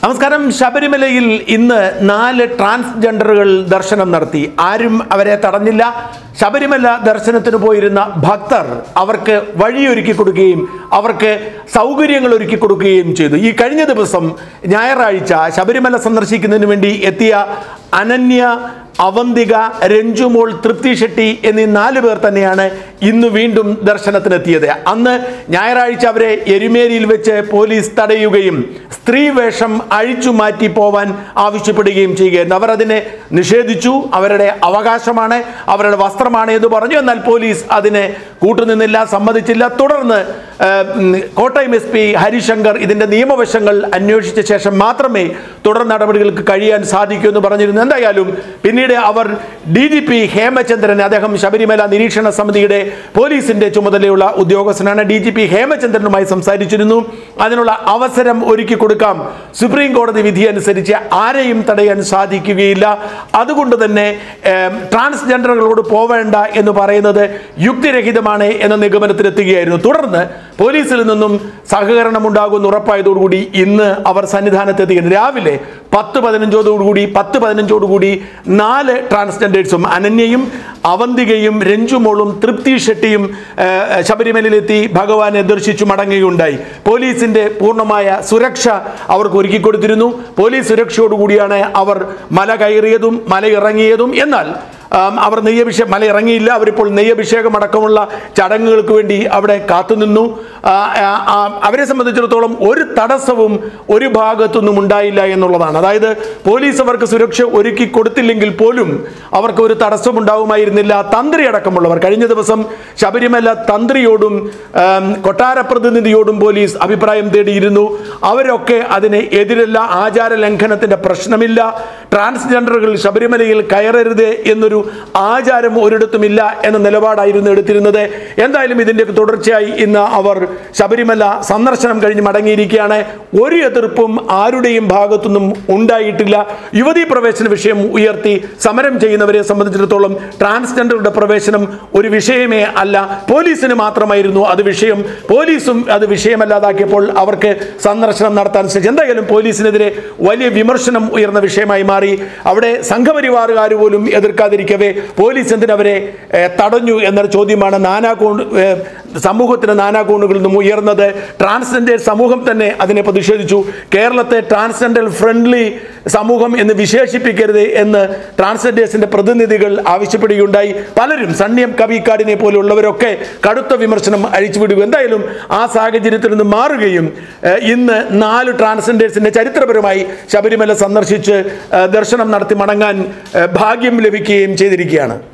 നമസ്കാരം ശബരിമലയിൽ ഇന്ന് നാല് ട്രാൻസ്ജെൻഡറുകൾ ദർശനം നടത്തി ആരും അവരെ തടഞ്ഞില്ല ശബരിമല ദർശനത്തിന് പോയിരുന്ന ഭക്തർ അവർക്ക് വഴിയൊരുക്കി കൊടുക്കുകയും അവർക്ക് സൗകര്യങ്ങൾ ഒരുക്കി കൊടുക്കുകയും ചെയ്തു ഈ കഴിഞ്ഞ ദിവസം ഞായറാഴ്ച ശബരിമല സന്ദർശിക്കുന്നതിന് വേണ്ടി എത്തിയ അനന്യ അവന്തിക രഞ്ജുമോൾ തൃപ്തി ഷെട്ടി എന്നീ നാല് പേർ തന്നെയാണ് ഇന്ന് വീണ്ടും ദർശനത്തിനെത്തിയത് അന്ന് ഞായറാഴ്ച അവരെ എരുമേലിയിൽ വെച്ച് പോലീസ് തടയുകയും സ്ത്രീ വേഷം അഴിച്ചു മാറ്റി പോവാൻ ആവശ്യപ്പെടുകയും ചെയ്യുകയായിരുന്നു അവർ അതിനെ നിഷേധിച്ചു അവരുടെ അവകാശമാണ് അവരുടെ വസ്ത്രമാണ് എന്ന് പറഞ്ഞു എന്നാൽ പോലീസ് അതിനെ കൂട്ടുനിന്നില്ല സമ്മതിച്ചില്ല തുടർന്ന് ആ, ഉം, കോട്ടയം എസ് പി ഹരിശങ്കർ ഇതിന്റെ നിയമവശങ്ങൾ അന്വേഷിച്ച ശേഷം മാത്രമേ തുടർ നടപടികൾക്ക് കഴിയാൻ സാധിക്കൂ എന്ന് പറഞ്ഞിരുന്നു എന്തായാലും പിന്നീട് അവർ ഡി ജി പി ഹേമചന്ദ്രൻ അദ്ദേഹം ശബരിമല നിരീക്ഷണ സമിതിയുടെ പോലീസിന്റെ ചുമതലയുള്ള ഉദ്യോഗസ്ഥനാണ് ഡി ജി പി ഹേമചന്ദ്രനുമായി സംസാരിച്ചിരുന്നു അതിനുള്ള അവസരം ഒരുക്കി കൊടുക്കാം സുപ്രീം കോടതി വിധി അനുസരിച്ച് ആരെയും തടയാൻ സാധിക്കുകയില്ല അതുകൊണ്ട് തന്നെ ഏം, ട്രാൻസ്ജെൻഡറുകളോട് പോവേണ്ട എന്ന് പറയുന്നത് യുക്തിരഹിതമാണ് എന്ന നിഗമനത്തിലെത്തുകയായിരുന്നു തുടർന്ന് പോലീസിൽ നിന്നും സഹകരണം ഉണ്ടാകുമെന്ന് ഉറപ്പായതോടുകൂടി ഇന്ന് അവർ സന്നിധാനത്തെത്തിക്കുന്നു രാവിലെ പത്ത് പതിനഞ്ചോടുകൂടി പത്ത് പതിനഞ്ചോടുകൂടി നാല് ട്രാൻസ്ജെൻഡേഴ്സും അനന്യയും അവന്തികയും രഞ്ജുമോളും തൃപ്തി ഷെട്ടിയും ആ, ശബരിമലയിലെത്തി ഭഗവാനെ ദർശിച്ചു മടങ്ങുകയുണ്ടായി പോലീസിന്റെ പൂർണ്ണമായ സുരക്ഷ അവർക്ക് ഒരുക്കി കൊടുത്തിരുന്നു പോലീസ് സുരക്ഷയോടുകൂടിയാണ് അവർ മല കയറിയതും മല ഇറങ്ങിയതും എന്നാൽ ആം, അവർ നെയ്യഭിഷേകം മല ഇറങ്ങിയില്ല അവരിപ്പോൾ നെയ്യഭിഷേകം അടക്കമുള്ള ചടങ്ങുകൾക്ക് വേണ്ടി അവിടെ കാത്തുനിന്നു ആ, ആ, ആ, അവരെ സംബന്ധിച്ചിടത്തോളം ഒരു തടസ്സവും ഒരു ഭാഗത്തുനിന്നും ഉണ്ടായില്ല എന്നുള്ളതാണ് അതായത് പോലീസ് അവർക്ക് സുരക്ഷ ഒരുക്കി കൊടുത്തില്ലെങ്കിൽ പോലും അവർക്ക് ഒരു തടസ്സം ഉണ്ടാവുമായിരുന്നില്ല തന്ത്രി അടക്കമുള്ളവർ കഴിഞ്ഞ ദിവസം ശബരിമല തന്ത്രിയോടും ആം, കൊട്ടാര പ്രതിനിധിയോടും പോലീസ് അഭിപ്രായം തേടിയിരുന്നു അവരൊക്കെ അതിനെ എതിരല്ല ആചാര ലംഘനത്തിന്റെ പ്രശ്നമില്ല ട്രാൻസ്ജെൻഡറുകൾ ശബരിമലയിൽ കയറരുത് എന്നൊരു ആചാരം ഒരിടത്തുമില്ല എന്ന നിലപാടായിരുന്നു എടുത്തിരുന്നത് എന്തായാലും ഇതിന്റെ തുടർച്ചയായി ഇന്ന് അവർ ശബരിമല സന്ദർശനം കഴിഞ്ഞ് മടങ്ങിയിരിക്കുകയാണ് ഒരു എതിർപ്പും ആരുടെയും ഭാഗത്തുനിന്നും ഉണ്ടായിട്ടില്ല യുവതീ പ്രവേശന വിഷയം ഉയർത്തി സമരം ചെയ്യുന്നവരെ സംബന്ധിച്ചിടത്തോളം ട്രാൻസ്ജെൻഡറുടെ പ്രവേശനം ഒരു വിഷയമേ അല്ല പോലീസിന് മാത്രമായിരുന്നു അത് വിഷയം പോലീസും അത് വിഷയമല്ലാതാക്കിയപ്പോൾ അവർക്ക് സന്ദർശനം നടത്താൻ ശ്രമിച്ചു എന്തായാലും പോലീസിനെതിരെ വലിയ വിമർശനം ഉയർന്ന വിഷയമായി മാറി അവിടെ സംഘപരിവാറുകാർ പോലും എതിർക്കാതിരിക്കവേ പോലീസ് എന്തിനവരെ ഏഹ്, തടഞ്ഞു എന്ന ചോദ്യമാണ് നാനാ കോൺ ഏഹ്, സമൂഹത്തിന് നാനാ കോണുകളിൽ നിന്നും ഉയർന്നത് ട്രാൻസ്ജെൻഡർ സമൂഹം തന്നെ അതിനെ പ്രതിഷേധിച്ചു കേരളത്തെ ട്രാൻസ്ജെൻഡർ ഫ്രണ്ട്ലി സമൂഹം എന്ന് വിശേഷിപ്പിക്കരുത് എന്ന് ട്രാൻസ്ജെൻഡേഴ്സിന്റെ പ്രതിനിധികൾ ആവശ്യപ്പെടുകയുണ്ടായി പലരും സണ്ണിയം കവിക്കാടിനെ പോലുള്ളവരൊക്കെ കടുത്ത വിമർശനം അഴിച്ചുവിടുക എന്തായാലും ആ സാഹചര്യത്തിൽ നിന്ന് മാറുകയും ഏഹ്, ഇന്ന് നാല് ട്രാൻസ്ജെൻഡേഴ്സിന്റെ ചരിത്രപരമായി ശബരിമല സന്ദർശിച്ച് ഏഹ്, ദർശനം നടത്തി മടങ്ങാൻ ഏഹ്, ഭാഗ്യം ലഭിക്കുകയും ചെയ്തിരിക്കുകയാണ്